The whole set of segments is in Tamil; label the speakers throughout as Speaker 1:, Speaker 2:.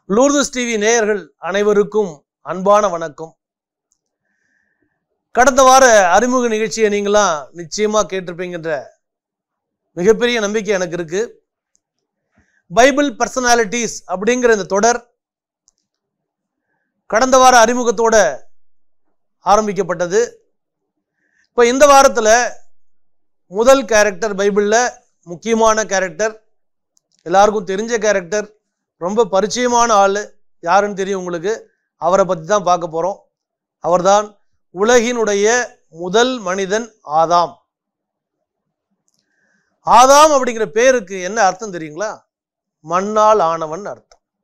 Speaker 1: லூர்துஸ் டிவி நேயர்கள் அனைவருக்கும் அன்பான வணக்கம் கடந்த வார அறிமுக நிகழ்ச்சியை நீங்களாம் நிச்சயமா கேட்டிருப்பீங்கன்ற மிகப்பெரிய நம்பிக்கை எனக்கு இருக்கு பைபிள் பர்சனாலிட்டிஸ் அப்படிங்கிற இந்த தொடர் கடந்த வார அறிமுகத்தோட ஆரம்பிக்கப்பட்டது இப்போ இந்த வாரத்தில் முதல் கேரக்டர் பைபிளில் முக்கியமான கேரக்டர் எல்லாருக்கும் தெரிஞ்ச கேரக்டர் ரொம்ப பரிச்சயமான ஆள் யாருன்னு தெரியும் உங்களுக்கு அவரை பற்றி தான் பார்க்க போகிறோம் அவர்தான் உலகினுடைய முதல் மனிதன் ஆதாம் ஆதாம் அப்படிங்கிற பேருக்கு என்ன அர்த்தம் தெரியுங்களா மண்ணால் ஆனவன் அர்த்தம்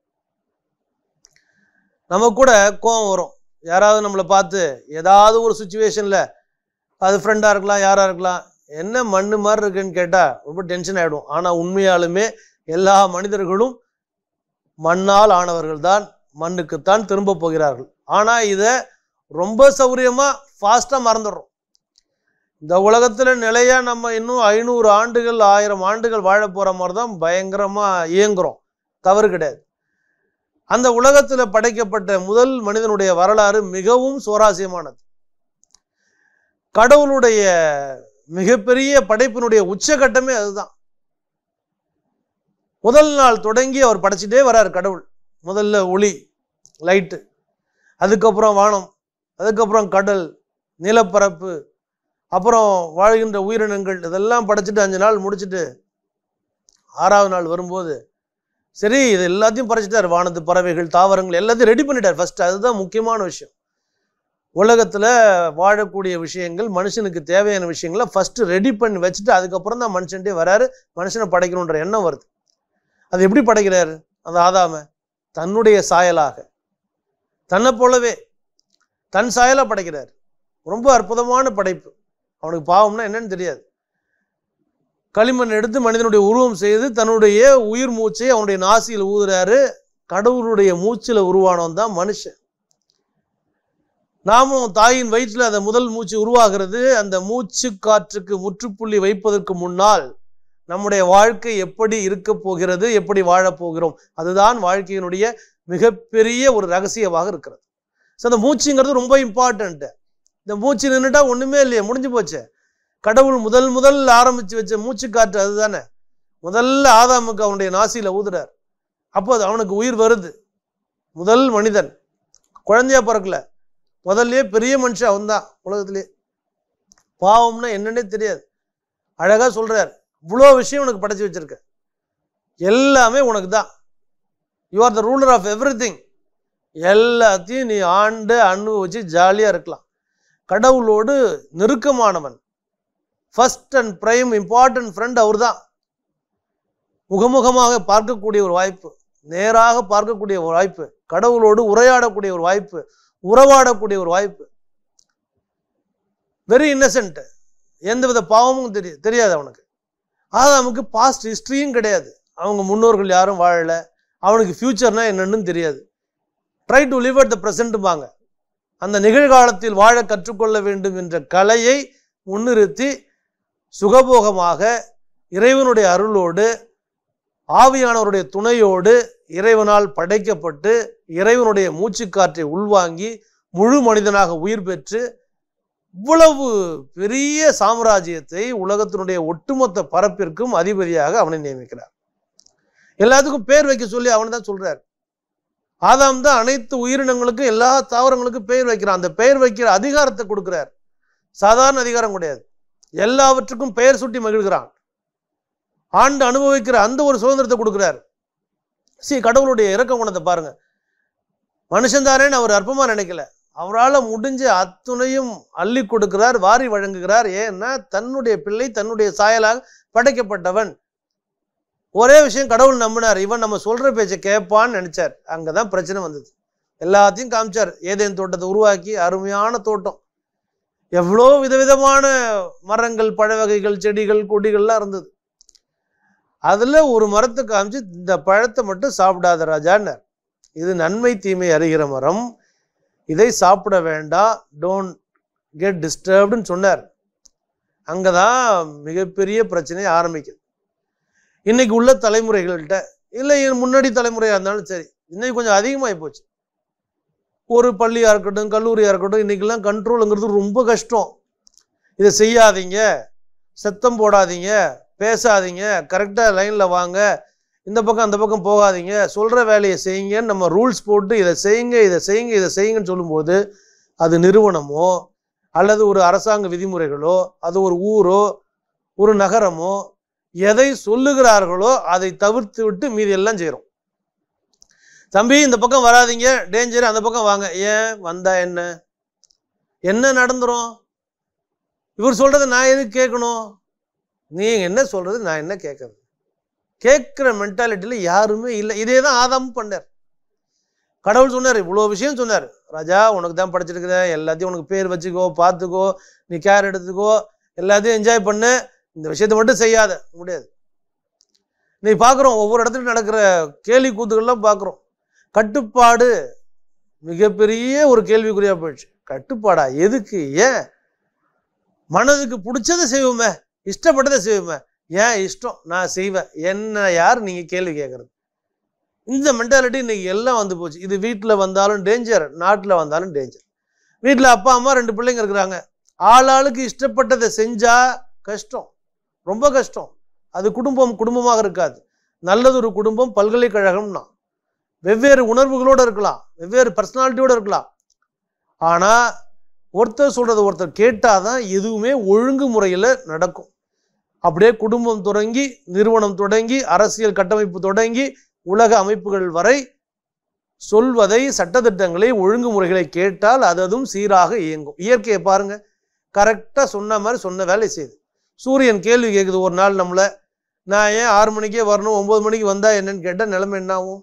Speaker 1: நமக்கு கூட கோபம் வரும் யாராவது நம்மளை பார்த்து ஏதாவது ஒரு சுச்சுவேஷனில் அது ஃப்ரெண்டாக இருக்கலாம் யாராக இருக்கலாம் என்ன மண்ணு மாதிரி இருக்குன்னு கேட்டால் ரொம்ப டென்ஷன் ஆகிடும் ஆனால் உண்மையாலுமே எல்லா மனிதர்களும் மண்ணால் ஆனவர்கள் தான் மண்ணுக்குத்தான் திரும்ப போகிறார்கள் ஆனால் இதை ரொம்ப சௌரியமாக ஃபாஸ்ட்டாக மறந்துடுறோம் இந்த உலகத்தில் நிலையாக நம்ம இன்னும் ஐநூறு ஆண்டுகள் ஆயிரம் ஆண்டுகள் வாழ போகிற மாதிரி தான் பயங்கரமாக இயங்குறோம் தவறு கிடையாது அந்த உலகத்தில் படைக்கப்பட்ட முதல் மனிதனுடைய வரலாறு மிகவும் சுவாரஸ்யமானது கடவுளுடைய மிகப்பெரிய படைப்பினுடைய உச்சகட்டமே அதுதான் முதல் நாள் தொடங்கி அவர் படைச்சிட்டே வரார் கடவுள் முதல்ல ஒளி லைட்டு அதுக்கப்புறம் வானம் அதுக்கப்புறம் கடல் நிலப்பரப்பு அப்புறம் வாழ்கின்ற உயிரினங்கள் இதெல்லாம் படைச்சிட்டு அஞ்சு நாள் முடிச்சுட்டு ஆறாவது நாள் வரும்போது சரி இது எல்லாத்தையும் படைச்சிட்டார் வானத்து பறவைகள் தாவரங்கள் எல்லாத்தையும் ரெடி பண்ணிட்டார் ஃபர்ஸ்ட் அதுதான் முக்கியமான விஷயம் உலகத்தில் வாழக்கூடிய விஷயங்கள் மனுஷனுக்கு தேவையான விஷயங்களை ஃபர்ஸ்ட் ரெடி பண்ணி வச்சுட்டு அதுக்கப்புறம் தான் மனுஷன்டே வராரு மனுஷனை படைக்கணுன்ற எண்ணம் வருது அது எப்படி படைக்கிறாரு அந்த ஆதாம தன்னுடைய சாயலாக தன்னை போலவே தன் சாயலாக படைக்கிறார் ரொம்ப அற்புதமான படைப்பு அவனுக்கு பாவம்னா என்னன்னு தெரியாது களிமண் எடுத்து மனிதனுடைய உருவம் செய்து தன்னுடைய உயிர் மூச்சை அவனுடைய நாசியில் ஊதுறாரு கடவுளுடைய மூச்சில் உருவானவன் தான் மனுஷன் நாமும் தாயின் வயிற்றில் அந்த முதல் மூச்சு உருவாகிறது அந்த மூச்சு காற்றுக்கு முற்றுப்புள்ளி வைப்பதற்கு முன்னால் நம்முடைய வாழ்க்கை எப்படி இருக்க போகிறது எப்படி வாழப் போகிறோம் அதுதான் வாழ்க்கையினுடைய மிகப்பெரிய ஒரு ரகசியமாக இருக்கிறது ஸோ அந்த மூச்சுங்கிறது ரொம்ப இம்பார்ட்டண்ட்டு இந்த மூச்சு நின்றுட்டா ஒன்றுமே இல்லையே முடிஞ்சு போச்சு கடவுள் முதல் முதல் ஆரம்பித்து வச்ச மூச்சு காற்று அதுதானே முதல்ல ஆதாமுக்கு அவனுடைய நாசியில் ஊதுறார் அப்போ அது அவனுக்கு உயிர் வருது முதல் மனிதன் குழந்தையா பிறக்கல முதல்லயே பெரிய மனுஷன் அவன் தான் உலகத்திலே பாவம்னா என்னன்னே தெரியாது அழகாக சொல்றார் இவ்வளோ விஷயம் உனக்கு படைச்சு வச்சிருக்க எல்லாமே உனக்கு தான் you are the ruler of everything எல்லாத்தையும் நீ ஆண்டு அனுபவிச்சு ஜாலியாக இருக்கலாம் கடவுளோடு நெருக்கமானவன் first and prime important friend அவர் தான் முகமுகமாக பார்க்கக்கூடிய ஒரு வாய்ப்பு நேராக பார்க்கக்கூடிய ஒரு வாய்ப்பு கடவுளோடு உரையாடக்கூடிய ஒரு வாய்ப்பு உறவாடக்கூடிய ஒரு வாய்ப்பு வெரி இன்னசென்ட் எந்தவித பாவமும் தெரிய தெரியாது அவனுக்கு ஆதாமுக்கு பாஸ்ட் ஹிஸ்ட்ரியும் கிடையாது அவங்க முன்னோர்கள் யாரும் வாழலை அவனுக்கு ஃப்யூச்சர்னா என்னன்னு தெரியாது try to live at the ப்ரெசண்ட்டுப்பாங்க அந்த நிகழ்காலத்தில் வாழ கற்றுக்கொள்ள வேண்டும் என்ற கலையை முன்னிறுத்தி சுகபோகமாக இறைவனுடைய அருளோடு ஆவியானவருடைய துணையோடு இறைவனால் படைக்கப்பட்டு இறைவனுடைய மூச்சுக்காற்றை உள்வாங்கி முழு மனிதனாக உயிர் பெற்று இவ்வளவு பெரிய சாம்ராஜ்யத்தை உலகத்தினுடைய ஒட்டுமொத்த பரப்பிற்கும் அதிபதியாக அவனை நியமிக்கிறார் எல்லாத்துக்கும் பேர் வைக்க சொல்லி அவன் தான் சொல்றார் ஆதாம் தான் அனைத்து உயிரினங்களுக்கும் எல்லா தாவரங்களுக்கும் பெயர் வைக்கிறான் அந்த பெயர் வைக்கிற அதிகாரத்தை கொடுக்கிறார் சாதாரண அதிகாரம் கிடையாது எல்லாவற்றுக்கும் பெயர் சுட்டி மகிழ்கிறான் ஆண்டு அனுபவிக்கிற அந்த ஒரு சுதந்திரத்தை கொடுக்கிறார் சி கடவுளுடைய இறக்க குணத்தை பாருங்க மனுஷன் தானேன்னு அவர் அற்பமா நினைக்கல அவரால் முடிஞ்ச அத்துணையும் அள்ளி கொடுக்கிறார் வாரி வழங்குகிறார் ஏன்னா தன்னுடைய பிள்ளை தன்னுடைய சாயலாக படைக்கப்பட்டவன் ஒரே விஷயம் கடவுள் நம்பினார் இவன் நம்ம சொல்ற பேச்சை கேட்பான்னு நினைச்சார் அங்கதான் பிரச்சனை வந்தது எல்லாத்தையும் காமிச்சார் ஏதேன் தோட்டத்தை உருவாக்கி அருமையான தோட்டம் எவ்வளோ விதவிதமான மரங்கள் பழ வகைகள் செடிகள் கொடிகள்லாம் இருந்தது அதுல ஒரு மரத்தை காமிச்சு இந்த பழத்தை மட்டும் சாப்பிடாத ராஜான்னார் இது நன்மை தீமை அறிகிற மரம் இதை சாப்பிட வேண்டாம் டோன்ட் கெட் டிஸ்டர்ப்டுன்னு சொன்னார் அங்கதான் மிகப்பெரிய பிரச்சனை ஆரம்பிக்குது இன்னைக்கு உள்ள தலைமுறைகள்கிட்ட இல்லை முன்னாடி தலைமுறையாக இருந்தாலும் சரி இன்னைக்கு கொஞ்சம் அதிகமாகி போச்சு ஒரு பள்ளியாக இருக்கட்டும் கல்லூரியாக இருக்கட்டும் இன்னைக்கெல்லாம் கண்ட்ரோலுங்கிறது ரொம்ப கஷ்டம் இதை செய்யாதீங்க சத்தம் போடாதீங்க பேசாதீங்க கரெக்டாக லைனில் வாங்க இந்த பக்கம் அந்த பக்கம் போகாதீங்க சொல்கிற வேலையை செய்யுங்கன்னு நம்ம ரூல்ஸ் போட்டு இதை செய்யுங்க இதை செய்யுங்க இதை செய்யுங்கன்னு சொல்லும்போது அது நிறுவனமோ அல்லது ஒரு அரசாங்க விதிமுறைகளோ அது ஒரு ஊரோ ஒரு நகரமோ எதை சொல்லுகிறார்களோ அதை தவிர்த்து விட்டு மீதி எல்லாம் செய்கிறோம் தம்பி இந்த பக்கம் வராதீங்க டேஞ்சர் அந்த பக்கம் வாங்க ஏன் வந்தா என்ன என்ன நடந்துரும் இவர் சொல்றதை நான் எதுக்கு கேட்கணும் நீங்க என்ன சொல்றது நான் என்ன கேட்கறது கேட்குற மென்டாலிட்டியில் யாருமே இல்லை இதே தான் ஆதாமும் பண்ணார் கடவுள் சொன்னார் இவ்வளோ விஷயம் சொன்னார் ராஜா உனக்கு தான் படைச்சிருக்கிறேன் எல்லாத்தையும் உனக்கு பேர் வச்சுக்கோ பார்த்துக்கோ நீ கேர் எடுத்துக்கோ எல்லாத்தையும் என்ஜாய் பண்ணு இந்த விஷயத்தை மட்டும் செய்யாத முடியாது நீ பார்க்குறோம் ஒவ்வொரு இடத்துலையும் நடக்கிற கேலி கூத்துக்கள்லாம் பார்க்குறோம் கட்டுப்பாடு மிகப்பெரிய ஒரு கேள்விக்குறியா போயிடுச்சு கட்டுப்பாடா எதுக்கு ஏன் மனதுக்கு பிடிச்சதை செய்வோமே இஷ்டப்பட்டதை செய்வோமே ஏன் இஷ்டம் நான் செய்வேன் என்ன யார் நீங்க கேள்வி கேட்கறது இந்த மென்டாலிட்டி இன்னைக்கு எல்லாம் வந்து போச்சு இது வீட்டில் வந்தாலும் டேஞ்சர் நாட்டில் வந்தாலும் டேஞ்சர் வீட்டில் அப்பா அம்மா ரெண்டு பிள்ளைங்க இருக்கிறாங்க ஆளாளுக்கு இஷ்டப்பட்டதை செஞ்சா கஷ்டம் ரொம்ப கஷ்டம் அது குடும்பம் குடும்பமாக இருக்காது நல்லது ஒரு குடும்பம் பல்கலைக்கழகம்னா வெவ்வேறு உணர்வுகளோடு இருக்கலாம் வெவ்வேறு பர்சனாலிட்டியோடு இருக்கலாம் ஆனால் ஒருத்தர் சொல்கிறத ஒருத்தர் கேட்டால் தான் எதுவுமே ஒழுங்கு முறையில் நடக்கும் அப்படியே குடும்பம் தொடங்கி நிறுவனம் தொடங்கி அரசியல் கட்டமைப்பு தொடங்கி உலக அமைப்புகள் வரை சொல்வதை சட்டத்திட்டங்களை ஒழுங்குமுறைகளை கேட்டால் அது அதுவும் சீராக இயங்கும் இயற்கையை பாருங்க கரெக்டாக சொன்ன மாதிரி சொன்ன வேலை செய்யுது சூரியன் கேள்வி கேட்குது ஒரு நாள் நம்மளை நான் ஏன் ஆறு மணிக்கே வரணும் ஒன்பது மணிக்கு வந்தா என்னன்னு கேட்டால் நிலைமை என்ன ஆகும்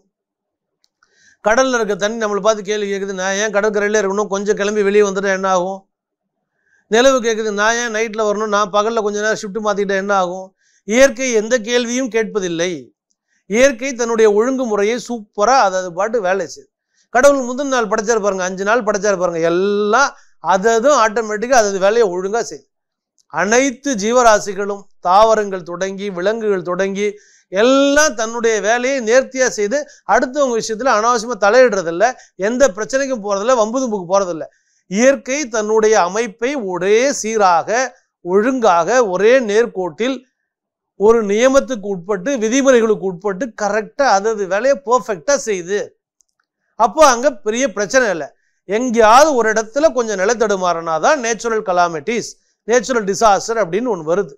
Speaker 1: கடல்ல இருக்க தண்ணி நம்மளை பார்த்து கேள்வி கேட்குது நான் ஏன் கடற்கரையில இருக்கணும் கொஞ்சம் கிளம்பி வெளியே வந்துட்டா என்ன ஆகும் நிலவு கேட்குது நான் ஏன் நைட்டில் வரணும் நான் பகலில் கொஞ்ச நேரம் ஷிஃப்ட் மாற்றிக்கிட்டா என்ன ஆகும் இயற்கை எந்த கேள்வியும் கேட்பதில்லை இயற்கை தன்னுடைய ஒழுங்குமுறையை சூப்பராக அது அது பாட்டு வேலை செய்யுது கடவுள் முதல் நாள் படைச்சாரு பாருங்க அஞ்சு நாள் படைச்சாரு பாருங்க எல்லாம் அது அதுவும் ஆட்டோமேட்டிக்காக அது அது வேலையை ஒழுங்காக செய்யுது அனைத்து ஜீவராசிகளும் தாவரங்கள் தொடங்கி விலங்குகள் தொடங்கி எல்லாம் தன்னுடைய வேலையை நேர்த்தியாக செய்து அடுத்தவங்க விஷயத்தில் அனாவசியமாக தலையிடுறதில்ல எந்த பிரச்சனைக்கும் போகிறதில்ல வம்பு தும்புக்கு போகிறதில்ல இயற்கை தன்னுடைய அமைப்பை ஒரே சீராக ஒழுங்காக ஒரே நேர்கோட்டில் ஒரு நியமத்துக்கு உட்பட்டு விதிமுறைகளுக்கு உட்பட்டு கரெக்டாக அதது வேலையை பர்ஃபெக்டாக செய்யுது அப்போ அங்கே பெரிய பிரச்சனை இல்லை எங்கேயாவது ஒரு இடத்துல கொஞ்சம் நிலத்தடுமாறினா தான் நேச்சுரல் கலாமிட்டிஸ் நேச்சுரல் டிசாஸ்டர் அப்படின்னு ஒன்று வருது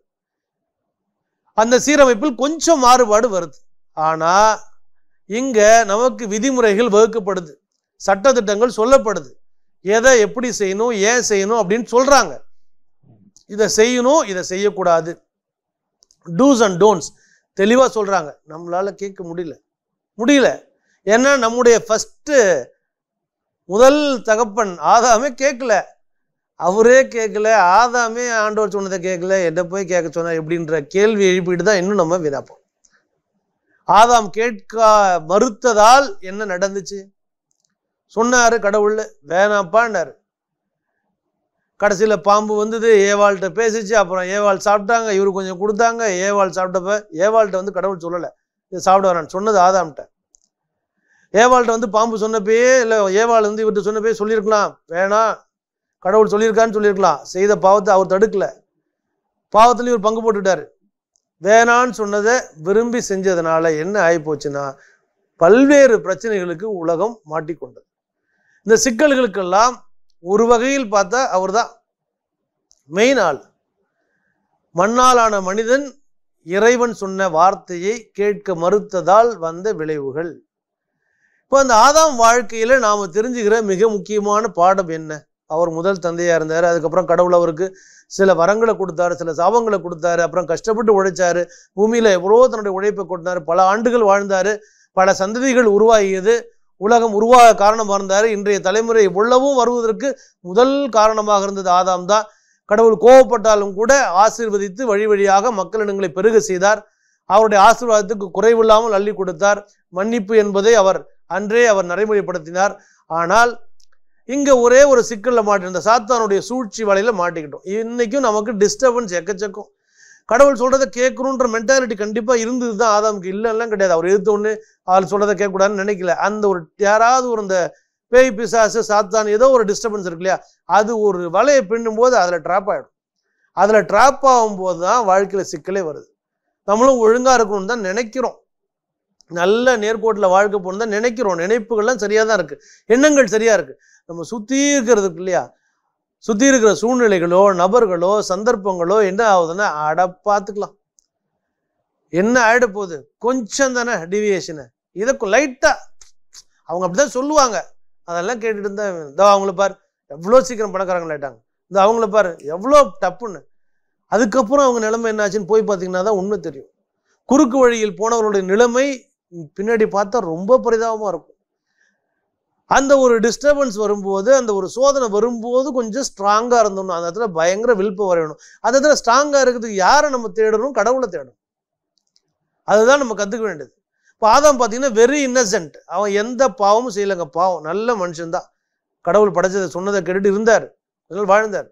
Speaker 1: அந்த சீரமைப்பில் கொஞ்சம் மாறுபாடு வருது ஆனால் இங்கே நமக்கு விதிமுறைகள் வகுக்கப்படுது சட்டத்திட்டங்கள் சொல்லப்படுது எதை எப்படி செய்யணும் ஏன் செய்யணும் அப்படின்னு சொல்றாங்க இதை செய்யணும் இதை செய்யக்கூடாது டூஸ் அண்ட் டோன்ட்ஸ் தெளிவாக சொல்றாங்க நம்மளால கேட்க முடியல முடியல ஏன்னா நம்முடைய ஃபஸ்ட்டு முதல் தகப்பன் ஆதாமே கேட்கல அவரே கேட்கல ஆதாமே ஆண்டவர் சொன்னதை கேட்கல என்ன போய் கேட்க சொன்னா எப்படின்ற கேள்வி எழுப்பிட்டு தான் இன்னும் நம்ம விதாப்போம் ஆதாம் கேட்க மறுத்ததால் என்ன நடந்துச்சு சொன்னாரு கடவுள் வேணாப்பான்னாரு கடைசியில் பாம்பு வந்தது ஏவாள்கிட்ட பேசிச்சு அப்புறம் ஏவாள் சாப்பிட்டாங்க இவரு கொஞ்சம் கொடுத்தாங்க ஏவாள் சாப்பிட்டப்ப ஏவாள்கிட்ட வந்து கடவுள் சொல்லலை இது சாப்பிட வேணான்னு சொன்னது ஆதாம்கிட்ட ஏவாள்கிட்ட வந்து பாம்பு சொன்னப்பயே இல்லை ஏவாள் வந்து இவர்கிட்ட சொன்னப்பயே சொல்லியிருக்கலாம் வேணாம் கடவுள் சொல்லியிருக்கான்னு சொல்லியிருக்கலாம் செய்த பாவத்தை அவர் தடுக்கல பாவத்துலேயும் இவர் பங்கு போட்டுட்டாரு வேணான்னு சொன்னதை விரும்பி செஞ்சதுனால என்ன ஆகிப்போச்சுன்னா பல்வேறு பிரச்சனைகளுக்கு உலகம் மாட்டிக்கொண்டது இந்த சிக்கல்களுக்கெல்லாம் ஒரு வகையில் பார்த்தா அவர்தான் மெயின் ஆள் மண்ணாலான மனிதன் இறைவன் சொன்ன வார்த்தையை கேட்க மறுத்ததால் வந்த விளைவுகள் இப்போ அந்த ஆதாம் வாழ்க்கையில நாம தெரிஞ்சுக்கிற மிக முக்கியமான பாடம் என்ன அவர் முதல் தந்தையா இருந்தார் அதுக்கப்புறம் கடவுள் அவருக்கு சில வரங்களை கொடுத்தாரு சில சாபங்களை கொடுத்தாரு அப்புறம் கஷ்டப்பட்டு உழைச்சாரு பூமியில எவ்வளோ தன்னுடைய உழைப்பை கொடுத்தாரு பல ஆண்டுகள் வாழ்ந்தாரு பல சந்ததிகள் உருவாகியது உலகம் உருவாக காரணமாக இருந்தார் இன்றைய தலைமுறை இவ்வளவும் வருவதற்கு முதல் காரணமாக இருந்தது ஆதாம் தான் கடவுள் கோவப்பட்டாலும் கூட ஆசீர்வதித்து வழி வழியாக மக்களிடங்களை பெருக செய்தார் அவருடைய ஆசீர்வாதத்துக்கு குறைவில்லாமல் அள்ளி கொடுத்தார் மன்னிப்பு என்பதை அவர் அன்றே அவர் நடைமுறைப்படுத்தினார் ஆனால் இங்க ஒரே ஒரு சிக்கல்ல மாட்டிருந்த சாத்தானுடைய சூழ்ச்சி வலையில மாட்டிக்கிட்டோம் இன்னைக்கும் நமக்கு டிஸ்டர்பன்ஸ் எக்கச்சக்கம் கடவுள் சொல்றதை கேட்கணுன்ற மென்டாலிட்டி கண்டிப்பா இருந்தது தான் ஆதாமுக்கு இல்லைலாம் கிடையாது அவர் எதிர்த்த ஒன்று ஆள் சொல்றதை கேட்கக்கூடாதுன்னு நினைக்கல அந்த ஒரு யாராவது ஒரு இந்த பேய் பிசாசு சாத்தான் ஏதோ ஒரு டிஸ்டர்பன்ஸ் இருக்கு இல்லையா அது ஒரு வலையை பின்னும் போது அதுல ட்ராப் ஆயிடும் அதுல ட்ராப் ஆகும்போது தான் வாழ்க்கையில சிக்கலே வருது நம்மளும் ஒழுங்கா இருக்கணும்னு தான் நினைக்கிறோம் நல்ல நேர்கோட்டில் வாழ்க்கை போகணும் தான் நினைக்கிறோம் நினைப்புகள்லாம் சரியா தான் இருக்கு எண்ணங்கள் சரியா இருக்கு நம்ம சுத்தி இருக்கிறதுக்கு இல்லையா சுத்தி இருக்கிற சூழ்நிலைகளோ நபர்களோ சந்தர்ப்பங்களோ என்ன ஆகுதுன்னா அட பார்த்துக்கலாம் என்ன ஆயிட போகுது கொஞ்சம் தானே டிவியேஷனு இதை லைட்டா அவங்க அப்படிதான் சொல்லுவாங்க அதெல்லாம் கேட்டுட்டு இருந்தா இதோ அவங்கள பாரு எவ்வளோ சீக்கிரம் பணக்காரங்களாயிட்டாங்க இந்த அவங்கள பாரு எவ்வளோ டப்புன்னு அதுக்கப்புறம் அவங்க நிலைமை என்னாச்சுன்னு போய் பார்த்தீங்கன்னா தான் உண்மை தெரியும் குறுக்கு வழியில் போனவர்களுடைய நிலைமை பின்னாடி பார்த்தா ரொம்ப பரிதாபமா இருக்கும் அந்த ஒரு டிஸ்டர்பன்ஸ் வரும்போது அந்த ஒரு சோதனை வரும்போது கொஞ்சம் ஸ்ட்ராங்கா இருந்தோம்னா அந்த இடத்துல பயங்கர வில்ப்பு வரையணும் அந்த இடத்துல ஸ்ட்ராங்கா இருக்கிறதுக்கு யாரை நம்ம தேடணும் கடவுளை தேடணும் அதுதான் நம்ம கத்துக்க வேண்டியது இப்போ ஆதாம் பார்த்தீங்கன்னா வெரி இன்னசென்ட் அவன் எந்த பாவமும் செய்யலைங்க பாவம் நல்ல மனுஷன்தான் கடவுள் படைச்சதை சொன்னதை கேட்டுட்டு இருந்தார் அதனால வாழ்ந்தார்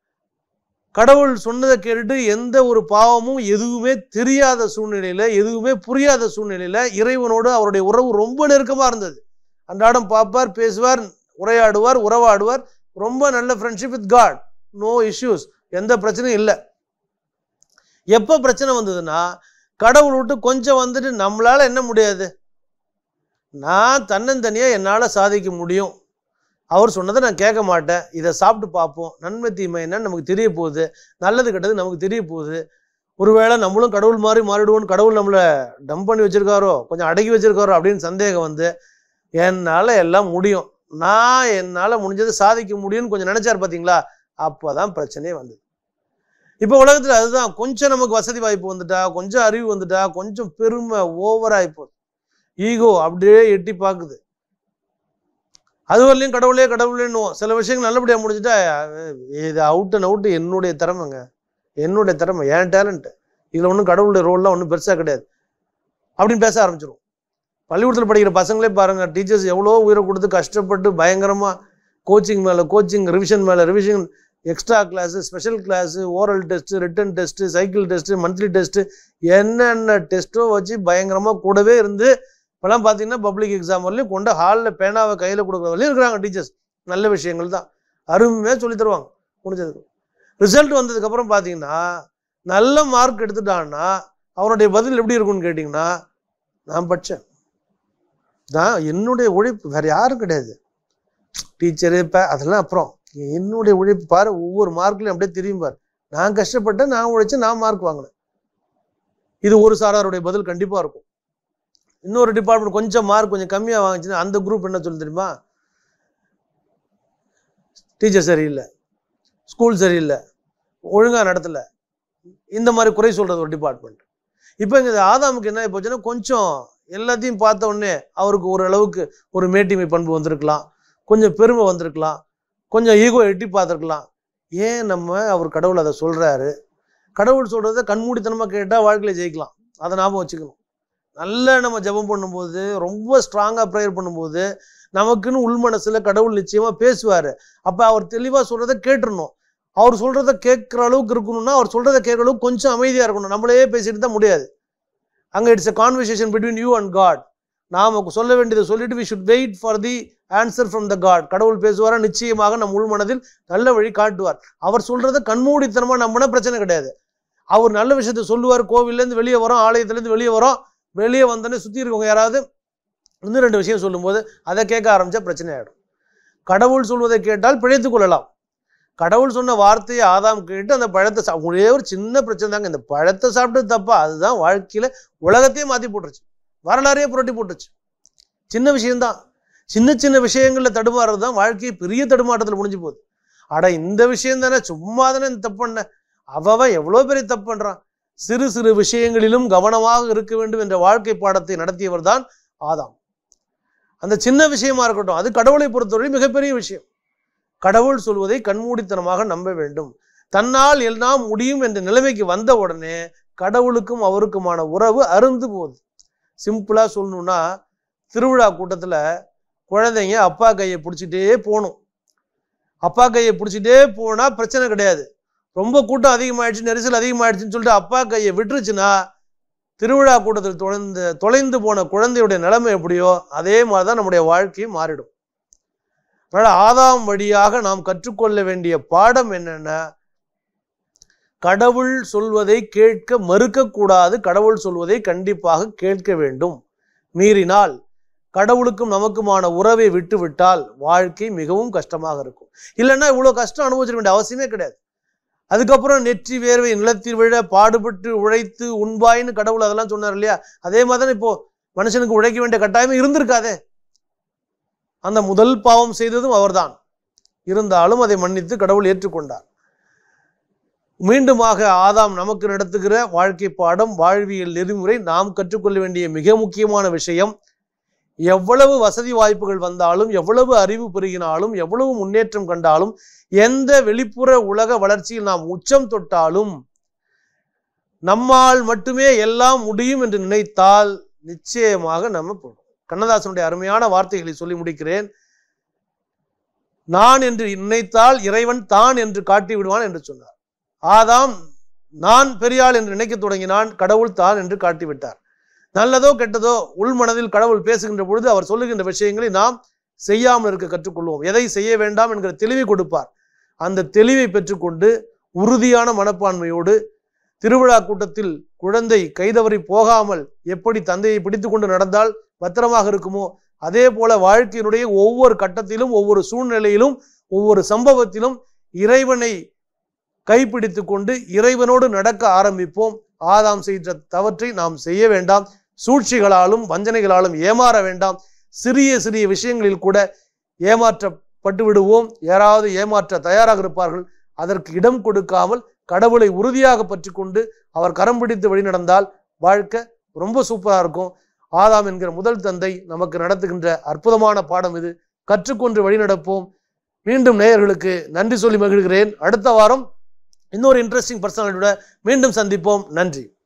Speaker 1: கடவுள் சொன்னதை கேட்டுட்டு எந்த ஒரு பாவமும் எதுவுமே தெரியாத சூழ்நிலையில எதுவுமே புரியாத சூழ்நிலையில இறைவனோடு அவருடைய உறவு ரொம்ப நெருக்கமா இருந்தது அன்றாடம் பார்ப்பார் பேசுவார் உரையாடுவார் உறவாடுவார் ரொம்ப நல்ல friendship with God no issues எந்த பிரச்சனையும் இல்லை எப்போ பிரச்சனை வந்ததுன்னா கடவுள் விட்டு கொஞ்சம் வந்துட்டு நம்மளால என்ன முடியாது நான் தன்னந்தனியாக என்னால் சாதிக்க முடியும் அவர் சொன்னதை நான் கேட்க மாட்டேன் இதை சாப்பிட்டு பார்ப்போம் நன்மை தீமை என்னன்னு நமக்கு தெரிய போகுது நல்லது கெட்டது நமக்கு தெரிய போகுது ஒருவேளை நம்மளும் கடவுள் மாதிரி மாறிடுவோம்னு கடவுள் நம்மளை டம்ப் பண்ணி வச்சிருக்காரோ கொஞ்சம் அடக்கி வச்சிருக்காரோ அப்படின்னு சந்தேகம் வந்து என்னால் எல்லாம் முடியும் நான் என்னால் முடிஞ்சதை சாதிக்க முடியும்னு கொஞ்சம் நினைச்சார் பார்த்தீங்களா அப்போதான் பிரச்சனையே வந்தது இப்போ உலகத்தில் அதுதான் கொஞ்சம் நமக்கு வசதி வாய்ப்பு வந்துட்டா கொஞ்சம் அறிவு வந்துட்டா கொஞ்சம் பெருமை ஓவராகி போகுது ஈகோ அப்படியே எட்டி பார்க்குது அது வரலையும் கடவுளே கடவுளேன்னுவோம் சில விஷயங்கள் நல்லபடியாக முடிஞ்சுட்டா அஹ், இது அவுட் அண்ட் அவுட் என்னுடைய திறமைங்க என்னுடைய திறமை என் டேலண்ட் இதில் ஒன்றும் கடவுளுடைய ரோல்லாம் ஒன்றும் பெருசாக கிடையாது அப்படின்னு பேச ஆரம்பிச்சிரும் பள்ளிக்கூடத்தில் படிக்கிற பசங்களே பாருங்க டீச்சர்ஸ் எவ்வளோ உயிரை கொடுத்து கஷ்டப்பட்டு பயங்கரமாக கோச்சிங் மேலே கோச்சிங் ரிவிஷன் மேலே revision extra class special class oral test written test cycle test monthly test என்னென்ன டெஸ்ட்டோ வச்சு பயங்கரமாக கூடவே இருந்து இப்போலாம் பார்த்தீங்கன்னா பப்ளிக் எக்ஸாம் வரலையும் கொண்டு ஹாலில் பேனாவை கையில் கொடுக்குற வரலையும் இருக்கிறாங்க டீச்சர்ஸ் நல்ல விஷயங்கள் தான் அருமையாக சொல்லி தருவாங்க முடிஞ்சதுக்கு ரிசல்ட் வந்ததுக்கப்புறம் பார்த்தீங்கன்னா நல்ல மார்க் எடுத்துட்டான்னா அவனுடைய பதில் எப்படி இருக்கும்னு கேட்டிங்கன்னா நான் படித்தேன் நான் என்னுடைய உழைப்பு வேற யாரும் கிடையாது டீச்சரு இப்போ அதெல்லாம் அப்புறம் என்னுடைய உழைப்பு பாரு ஒவ்வொரு மார்க்லையும் அப்படியே தெரியும் பாரு நான் கஷ்டப்பட்டேன் நான் உழைச்சேன் நான் மார்க் வாங்கினேன் இது ஒரு சாராருடைய பதில் கண்டிப்பாக இருக்கும் இன்னொரு டிபார்ட்மெண்ட் கொஞ்சம் மார்க் கொஞ்சம் கம்மியாக வாங்கிச்சுன்னா அந்த குரூப் என்ன சொல்லு தெரியுமா டீச்சர் சரியில்லை ஸ்கூல் சரியில்லை ஒழுங்காக நடத்தலை இந்த மாதிரி குறை சொல்கிறது ஒரு டிபார்ட்மெண்ட் இப்போ இங்கே ஆதாமுக்கு என்ன போச்சுன்னா கொஞ்சம் எல்லாத்தையும் பார்த்த உடனே அவருக்கு ஒரு அளவுக்கு ஒரு மேட்டிமை பண்பு வந்திருக்கலாம் கொஞ்சம் பெருமை வந்திருக்கலாம் கொஞ்சம் ஈகோ எட்டி பார்த்துருக்கலாம் ஏன் நம்ம அவர் கடவுள் அதை சொல்கிறாரு கடவுள் சொல்கிறத கண்மூடித்தனமாக கேட்டால் வாழ்க்கையில் ஜெயிக்கலாம் அதை ஞாபகம் வச்சுக்கணும் நல்லா நம்ம ஜெபம் பண்ணும்போது ரொம்ப ஸ்ட்ராங்காக ப்ரேயர் பண்ணும்போது நமக்குன்னு உள் மனசுல கடவுள் நிச்சயமா பேசுவாரு அப்ப அவர் தெளிவா சொல்றத கேட்டுறணும் அவர் சொல்றத கேட்குற அளவுக்கு இருக்கணும்னா அவர் சொல்றத கேட்குற அளவுக்கு கொஞ்சம் அமைதியா இருக்கணும் நம்மளே பேசிட்டு தான் முடியாது அங்க it's a conversation between you and God நாம சொல்ல வேண்டியதை சொல்லிட்டு we should wait for the answer from the God கடவுள் பேசுவாரா நிச்சயமாக நம் உள் மனதில் நல்ல வழி காட்டுவார் அவர் சொல்றத கண்மூடித்தனமா நம்பினா பிரச்சனை கிடையாது அவர் நல்ல விஷயத்த சொல்லுவார் கோவில்லேருந்து வெளியே வரோம் ஆலயத்துலேருந்து வெளியே வரோம் வெளியே வந்தோடனே சுற்றி இருக்கவங்க யாராவது இன்னும் ரெண்டு விஷயம் சொல்லும்போது அதை கேட்க ஆரம்பிச்சா பிரச்சனை ஆயிடும் கடவுள் சொல்வதை கேட்டால் பிழைத்துக் கொள்ளலாம் கடவுள் சொன்ன வார்த்தையை ஆதாம் கேட்டு அந்த பழத்தை சா- ஒரே ஒரு சின்ன பிரச்சனை தாங்க இந்த பழத்தை சாப்பிட்டது தப்பா அதுதான் வாழ்க்கையில உலகத்தையே மாத்தி போட்டுருச்சு வரலாறையே புரட்டி போட்டுருச்சு சின்ன விஷயம்தான் சின்ன சின்ன விஷயங்கள்ல தடுமாறுறது தான் வாழ்க்கையை பெரிய தடுமாற்றத்தில் முடிஞ்சு போகுது அட இந்த விஷயம் தானே சும்மா தானே இந்த தப்பு பண்ண அவன் எவ்வளோ பெரிய தப்பு பண்றான் சிறு சிறு விஷயங்களிலும் கவனமாக இருக்க வேண்டும் என்ற வாழ்க்கை பாடத்தை நடத்தியவர் தான் ஆதாம் அந்த சின்ன விஷயமா இருக்கட்டும் அது கடவுளை பொறுத்தவரை மிகப்பெரிய விஷயம் கடவுள் சொல்வதை கண்மூடித்தனமாக நம்ப வேண்டும் தன்னால் எல்லாம் முடியும் என்ற நிலைமைக்கு வந்த உடனே கடவுளுக்கும் அவருக்குமான உறவு அருந்து போகுது சிம்பிளா சொல்லணும்னா திருவிழா கூட்டத்துல குழந்தைங்க அப்பா கையை பிடிச்சிட்டே போகணும் அப்பா கையை பிடிச்சிட்டே போனா பிரச்சனை கிடையாது ரொம்ப கூட்டம் அதிகமாயிடுச்சு நெரிசல் அதிகமாயிடுச்சுன்னு சொல்லிட்டு அப்பா கையை விட்டுருச்சுன்னா திருவிழா கூட்டத்தில் தொலைந்து தொலைந்து போன குழந்தையுடைய நிலைமை எப்படியோ அதே மாதிரி தான் நம்முடைய வாழ்க்கையும் மாறிடும் அதனால ஆதாம் வழியாக நாம் கற்றுக்கொள்ள வேண்டிய பாடம் என்னன்னா கடவுள் சொல்வதை கேட்க மறுக்கக்கூடாது கடவுள் சொல்வதை கண்டிப்பாக கேட்க வேண்டும் மீறினால் கடவுளுக்கும் நமக்குமான உறவை விட்டுவிட்டால் வாழ்க்கை மிகவும் கஷ்டமாக இருக்கும் இல்லைன்னா இவ்வளோ கஷ்டம் அனுபவிச்சிட வேண்டிய அவசியமே கிடையாது அதுக்கப்புறம் நெற்றி வேர்வை நிலத்தில் விழ பாடுபட்டு உழைத்து உண்பாயின்னு கடவுள் அதெல்லாம் சொன்னார் இல்லையா அதே மாதிரி தான் இப்போ மனுஷனுக்கு உழைக்க வேண்டிய கட்டாயமே இருந்திருக்காதே அந்த முதல் பாவம் செய்ததும் அவர்தான் இருந்தாலும் அதை மன்னித்து கடவுள் ஏற்றுக்கொண்டார் மீண்டுமாக ஆதாம் நமக்கு நடத்துகிற வாழ்க்கை பாடம் வாழ்வியல் நெறிமுறை நாம் கற்றுக்கொள்ள வேண்டிய மிக முக்கியமான விஷயம் எவ்வளவு வசதி வாய்ப்புகள் வந்தாலும் எவ்வளவு அறிவு பெருகினாலும் எவ்வளவு முன்னேற்றம் கண்டாலும் எந்த வெளிப்புற உலக வளர்ச்சியில் நாம் உச்சம் தொட்டாலும் நம்மால் மட்டுமே எல்லாம் முடியும் என்று நினைத்தால் நிச்சயமாக நம்ம போடும் கண்ணதாசனுடைய அருமையான வார்த்தைகளை சொல்லி முடிக்கிறேன் நான் என்று நினைத்தால் இறைவன் தான் என்று காட்டி விடுவான் என்று சொன்னார் ஆதாம் நான் பெரியாள் என்று நினைக்க தொடங்கினான் கடவுள் தான் என்று காட்டிவிட்டார் நல்லதோ கெட்டதோ உள்மனதில் கடவுள் பேசுகின்ற பொழுது அவர் சொல்லுகின்ற விஷயங்களை நாம் செய்யாமல் இருக்க கற்றுக்கொள்வோம் எதை செய்ய வேண்டாம் என்கிற தெளிவை கொடுப்பார் அந்த தெளிவை பெற்றுக்கொண்டு உறுதியான மனப்பான்மையோடு திருவிழா கூட்டத்தில் குழந்தை கைதவறி போகாமல் எப்படி தந்தையை பிடித்து கொண்டு நடந்தால் பத்திரமாக இருக்குமோ அதே போல வாழ்க்கையினுடைய ஒவ்வொரு கட்டத்திலும் ஒவ்வொரு சூழ்நிலையிலும் ஒவ்வொரு சம்பவத்திலும் இறைவனை கைப்பிடித்து கொண்டு இறைவனோடு நடக்க ஆரம்பிப்போம் ஆதாம் செய்த தவற்றை நாம் செய்ய வேண்டாம் சூழ்ச்சிகளாலும் வஞ்சனைகளாலும் ஏமாற வேண்டாம் சிறிய சிறிய விஷயங்களில் கூட ஏமாற்றப்பட்டு விடுவோம் யாராவது ஏமாற்ற தயாராக இருப்பார்கள் அதற்கு இடம் கொடுக்காமல் கடவுளை உறுதியாக பற்றி கொண்டு அவர் கரம் பிடித்து வழி நடந்தால் வாழ்க்கை ரொம்ப சூப்பரா இருக்கும் ஆதாம் என்கிற முதல் தந்தை நமக்கு நடத்துகின்ற அற்புதமான பாடம் இது கற்றுக்கொண்டு வழி நடப்போம் மீண்டும் நேயர்களுக்கு நன்றி சொல்லி மகிழ்கிறேன் அடுத்த வாரம் இன்னொரு இன்ட்ரெஸ்டிங் பர்சனாலிட்டியோட மீண்டும் சந்திப்போம் நன்றி